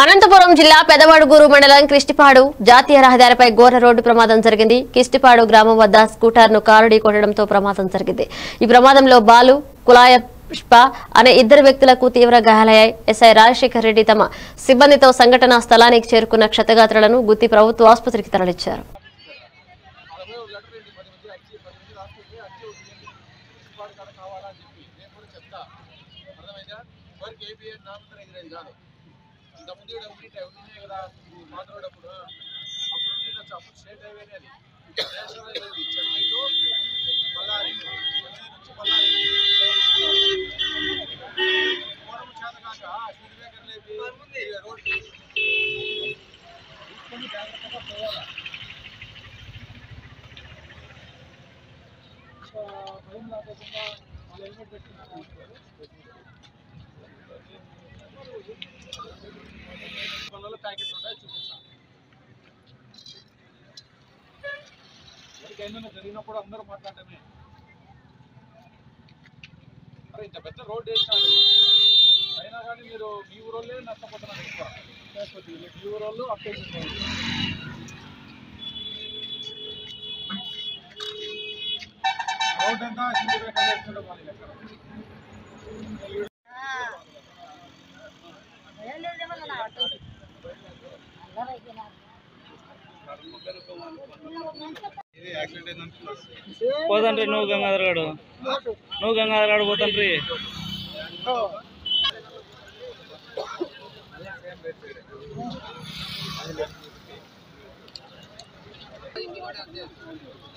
అనంతపురం జిల్లా పెదవడుగూరు మండలం కిష్టిపాడు జాతీయ రహదారిపై ఘోర రోడ్డు ప్రమాదం జరిగింది కిష్టిపాడు గ్రామం వద్ద స్కూటర్ ను కారు ఢీకొట్టడంతో ప్రమాదం జరిగింది ఈ ప్రమాదంలో బాలు కులాయ పుష్ప అనే ఇద్దరు వ్యక్తులకు తీవ్ర గాయాలయ్యాయి ఎస్ఐ రాజశేఖర్ రెడ్డి తమ సిబ్బందితో సంఘటనా స్థలానికి చేరుకున్న క్షతగాత్రులను గుత్తి ప్రభుత్వ ఆసుపత్రికి తరలించారు వాడు కాడ కావాలని చెప్పి నేను కూడా చెప్తా అర్థమైందా వారికి ఏబిఐ నామకం ఎగిరేది కాదు ఇంతకుముందు ఇక్కడ ఉండింటే ఉండినే కదా మాట్లాడేటప్పుడు అప్పుడు ఉండొచ్చు అప్పుడు స్టేట్ హైవేనే అది నేషనల్ హైవే ఇది. చెన్నై టు బళ్ళారి చెన్నై నుంచి బళ్ళారి పోవడం చేత కాక స్పీడ్ బ్రేకర్ లేపి రోడ్ తీసుకొని జాగ్రత్తగా పోవాలా భయం లేకుండా వాళ్ళు హెల్మెట్ పెట్టుకున్నారు పనులలో ప్యాకెట్లు ఉంటాయి చూపిస్తాను ఎవరికి ఏమైనా జరిగినప్పుడు అందరూ మాట్లాడటమే అరే ఇంత పెద్ద రోడ్ వేసినారు అయినా కానీ మీరు మీ ఊరోళ్ళే నష్టపోతున్నారు ఎక్కువ లేకపోతే మీ ఊరోళ్ళు అప్డేషన్ రోడ్ అంతా సింగిల్ కలెక్షన్ వాళ్ళు లెక్క ఇది యాక్సిడెంట్ ఏంటంటే పోతండ్రి నువ్వు గంగాధర్ గాడు నువ్వు గంగాధర్ గాడు పోతండ్రి సేమ్ రేట్